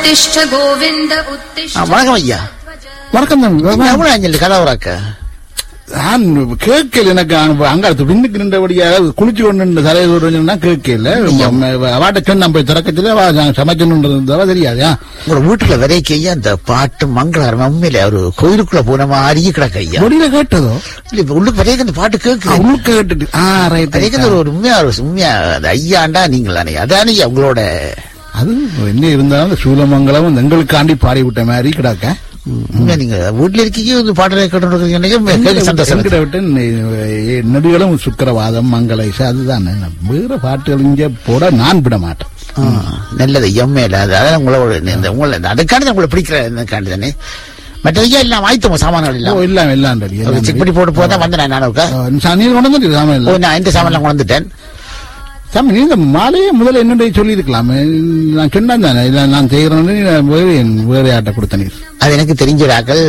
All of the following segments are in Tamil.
उत्तिष्ठ गोविन्द उत्तिष्ठ ஆ, வணக்கம் ஐயா வணக்கம் தம்பி எவ்வளவு அஞ்சல் கதாவராக்க நான் கேட்கல எனக்கு அங்க- அங்க அடுத்து பின்னுக்கு நின்றபடியாக குளிச்சு கொண்டு நின்ற தலைவர் கேட்கல அவாட்ட சொன்ன போய் திறக்கத்துல அவ நான் சமைக்கணுன்றதா தெரியாது ஆ. உங்களோட வீட்டுல விதைக்க ஐயா அந்த பாட்டு மங்களகரம் உண்மையில ஒரு கோயிலுக்குள்ள போன மாதிரி கிடக்கு ஐயா வெளியில கேட்டதோ இல்ல இப்ப உள்ளுக்கு விதைக்க அந்த பாட்டு ஆ, கேட்குது உனக்கு கேட்டுட்டு ஆ ரைட் விதைக்கிறது ஒரு ஒரு உண்மையா ஒரு உண்மையா அந்த ஐயாண்டா நீங்களானே அதானே ஐயா உங்களோட அது என்ன இருந்தாலும் அந்த சூலமங்கலம் இந்த எங்களுக்காண்டி பாடி விட்ட மாதிரி கிடக்க உண்மையா நீங்க வீட்டுல இருக்கீங்க இந்த பாட்டு கேட்டு சந்தோஷம் எங்கிட்ட விட்டு நெ- நெடுகளும் சுக்கரவாதம் மங்கள இசை அதுதான் வேற பாட்டுகள் இங்க போட நான் விட மாட்டேன் ஆ, நல்லது எம்மையில அது அதான் உங்களோட இந்த உங்களை அதுக்காண்டி உங்களை பிடிக்கிற காண்டி தானே மற்ற ஐயா எல்லாம் வாய்த்தோம் சாமான்கள் ஓ எல்லாம் எல்லாம் எல்லாம் ready, எல்லாம் செக் பண்ணி போட்டு போதான் வந்தேன் நான் ஒருக்கா. ஆ, நீ கொண்டு வந்து சாமி ஓ நான் இந்த சாமான்லாம் கொண்டுட்டேன் சாமி நீ இந்த மாலையே முதல்ல என்னுடைய சொல்லி இருக்கலாமே நான் சொன்னேன் தானே இல்ல நான் செய்யறேன்னு வேறு வேறு ஆட்ட கொடுத்த நீ அது எனக்கு தெரிஞ்ச ஆக்கள்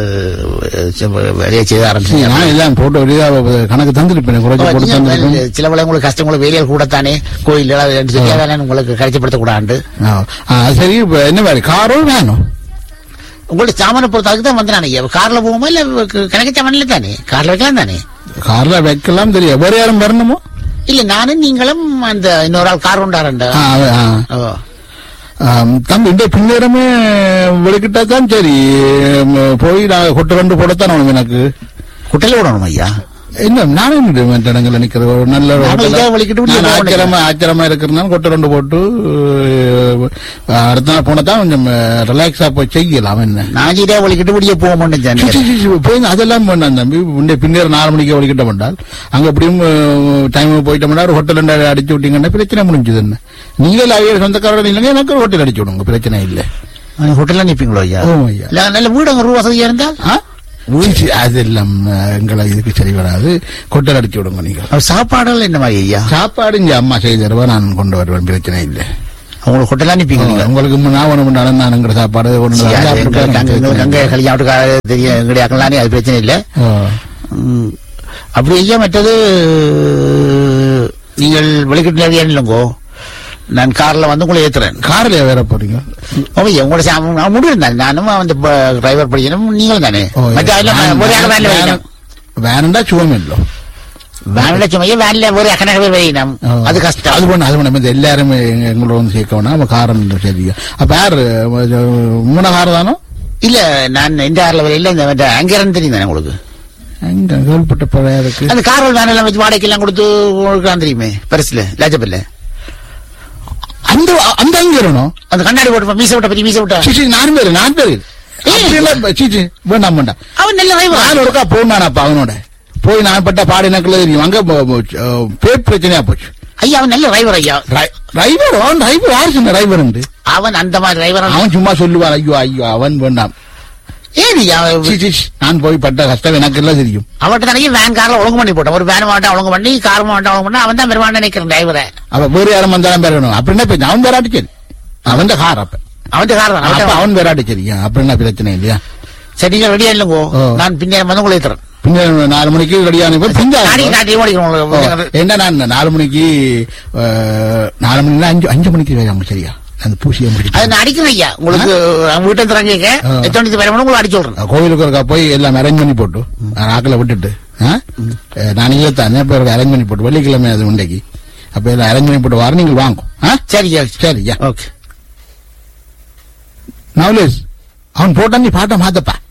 வேலையை செய்த ஆரம்பிச்சீங்க நான் எல்லாம் போட்டோ வெளியா கணக்கு தந்துருப்பேன் குறைச்சு போட்டு தந்துருப்பேன் சில வேலை உங்களுக்கு கஷ்டம் உங்களுக்கு வேலையில் கூடத்தானே கோயில் சொல்லி அதெல்லாம் உங்களுக்கு கழிச்சப்படுத்த கூடாண்டு ஆ, ஆ, சரி இப்ப என்ன வேறு காரோ வேணும் உங்கள்ட்ட சாமான பொறுத்தாக்கு தான் வந்தேன் ஐயா கார்ல போகுமா இல்ல க- கணக்கு சாமான்ல தானே கார்ல வைக்கலாம் தானே கார்ல வைக்கலாம் தெரியும் வேற யாரும் வரணுமோ இல்ல நானும் நீங்களும் அந்த இன்னொரு ஆள் கார் உண்டாரண்ட ஆ, ஆ. ஆம், தம்பி இந்த பின்னேரமே வெளிக்கிட்டா தான் சரி ம், போய் நான் கொட்டு ரெண்டு போடத்தான் வேணும் எனக்கு குட்டையில விடணும் ஐயா என்ன நானே மற்ற இடங்கள்ல நிக்கிற ஒரு நல்ல ஒரு நானும் hotel-ல இதே வலிக்கிட்டு விட்டு நான் போக ஆச்சரியமா ஆச்சரியமா இருக்கிறதுனால கொட்டை ரெண்டு போட்டு அஹ், அடுத்த நாள் போனா தான் கொஞ்சம் ரிலாக்ஸா போய் செய்யலாம் என்ன நான் இதே வலிக்கிட்டு முடிய போக சி, மாட்டேன் சி, சி, சி, போய் அதெல்லாம் வேண்டாம் தம்பி உன்னை பின்னர் நாலு மணிக்கு வலிக்கிட்ட மாட்டால் அங்க எப்படியும் டைம் போயிட்டோம்னா ஒரு ஹோட்டல் அடிச்சு விட்டீங்கன்னா பிரச்சனை முடிஞ்சது என்ன நீங்களே அவைய சொந்தக்காரர்கள் இல்லைங்க எனக்கு ஒரு ஹோட்டல் அடிச்சு விடுங்க பிரச்சனை இல்லை ஹோட்டல்ல நிப்பீங்களோ ஐயா ஓ ஐயா இல்ல நல்ல வீடு அங்க ரூபா வசதியா இருந்தா ஆ? வீழ்ச்சி அதெல்லாம் அஹ், எங்களை இதுக்கு சரி வராது கொட்டல் அடிச்சு விடுங்க நீங்க அப்ப சாப்பாடுகள் என்ன மாதிரி ஐயா சாப்பாடு இங்க அம்மா செய்து தருவா நான் கொண்டு வருவேன் பிரச்சனை இல்லை உங்களுக்கு ஹோட்டலா நிப்பீங்க நீங்க உங்களுக்கு நான் ஒண்ணு பண்ணாலும் நான் எங்கிற சாப்பாடு கொண்டு சரி, வந்து அது சாப்பிட்டு எங்களுக்கு அங்க- எங்களுக்கு அங்க பிரச்சனை இல்லை. கல்யாணத்துக்காக தெரியும் எங்களுடைய அக்கலானே அது பிரச்சனை இல்ல ஓ. ம். அப்படி ஐயா மற்றது நீங்கள் வெளிக்கிட்டு இல்லைங்கோ நான் கார்ல வந்து உங்களை ஏத்துறேன் கார்ல வேற போறீங்க ஓ உங்களோட சாமி- நான் முடியும் தானே நானும் அந்த டிரைவர் படிக்கணும் நீங்களும் தானே ஓ, மற்ற அதெல்லாம் வேன்- ஒரே வேன்ல வேன்- வைக்கணும் வேன்டா சுவம் இல்லை வேன்ல சும்மா வேன்ல ஒரு அக்கனக பேர் வைக்கணும் ஓ. அது கஷ்டம் அது பண்ண அது பண்ண எல்லாருமே எங்க- எங்களோட வந்து சேர்க்க வேணாம் நம்ம காரம் சரியா அப்ப யாரு மூணு கார் தானோ இல்ல நான் இந்த கார்ல வரையில இந்த மற்ற அங்கேருந்து தெரியும் தானே உங்களுக்கு எங்க கேள்விப்பட்ட பழைய இருக்கு அந்த கார்கள் வேன் எல்லாம் வச்சு வாடகைக்கு எல்லாம் கொடுத்து உங்களுக்கு தெரியுமே பரிசுல லாஜப்பல்ல அந்த அந்த அங்க இருக்கணும் அந்த கண்ணாடி போட்டு மீச விட்ட பெரிய மீச விட்ட சி, சி, நான் பேரு நான் பேரு அப்படியெல்லாம் சி, சி, வேண்டாம் வேண்டாம் அவன் நல்ல driver. நான் ஒருக்கா போனானப்பா அவனோட போய் நான் பட்ட பாடு எனக்குள்ள தெரியும் அங்க போ- போ- அஹ், பேர் பிரச்சனையா போச்சு ஐயா அவன் நல்ல டிரைவர் ஐயா டிரைவர் அவன் டிரைவர் யாரு சொன்ன டிரைவர் அவன் அந்த மாதிரி டிரைவர் அவன் சும்மா சொல்லுவான் ஐயோ ஐயோ அவன் வேண்டாம் ஏன் ஐயா சி, சி, சி, நான் போய் பட்ட கஷ்டம் எனக்கு எல்லாம் தெரியும் அவன்கிட்ட தானே வேன் கார்ல ஒழுங்கு பண்ணி போட்டான் ஒரு வேன் மாட்டம் ஒழுங்கு பண்ணி கார் மாட்டம் ஒழுங்கு பண்ணி அவன் தான் பெருமான் நினைக்கிறேன் டிரைவரை அவ வேறு யாரும் வந்தாலும் பேர் வேணும் அப்படின்னா பேச்சு அவன் வேறாட்டி சரி அவன் கார் அப்ப அவன் கார் தான் அப்ப அவன்கிட்ட- அவன் வேறாட்டி சரியா அப்படின்னா பிரச்சனை இல்லையா சரி நீங்க ரெடியா இல்லைங்கோ ஓ. நான் பின்னே வந்து உங்களை ஏத்துறேன் பின்ன நாலு மணிக்கு ரெடியான பிஞ்சா நாடி நாட்டி ஓடிக்கிறோம் ஓ, உங்களுக்கு என்ன நான் நாலு மணிக்கு அஹ், நாலு மணினா அஞ்சு அஞ்சு மணிக்கு வேணும் சரியா அந்த பூசியை அது முடிச்சு நான் அடிக்கிறேன் ஐயா உங்களுக்கு அவங்க வீட்டு தரங்க ஆ. எத்தனை பேர் உங்களுக்கு அடிச்சு விடுறேன் கோயிலுக்கு ஒருக்கா போய் எல்லாம் அரேஞ்ச் பண்ணி போட்டு நான் ஆக்கில் விட்டுட்டு ஆ? அஹ், நான் இங்கே தான் இப்போ அரேஞ்ச் பண்ணி போட்டு வெள்ளிக்கிழமை அது உண்டைக்கு அப்ப எல்லாம் அரேஞ்ச் பண்ணி போட்டு வர நீங்கள் வாங்கும் ஆ? சரி ஐயா சரியா ஓகே நவலேஷ் அவன் போட்டான் நீ பாட்ட மாத்தப்பா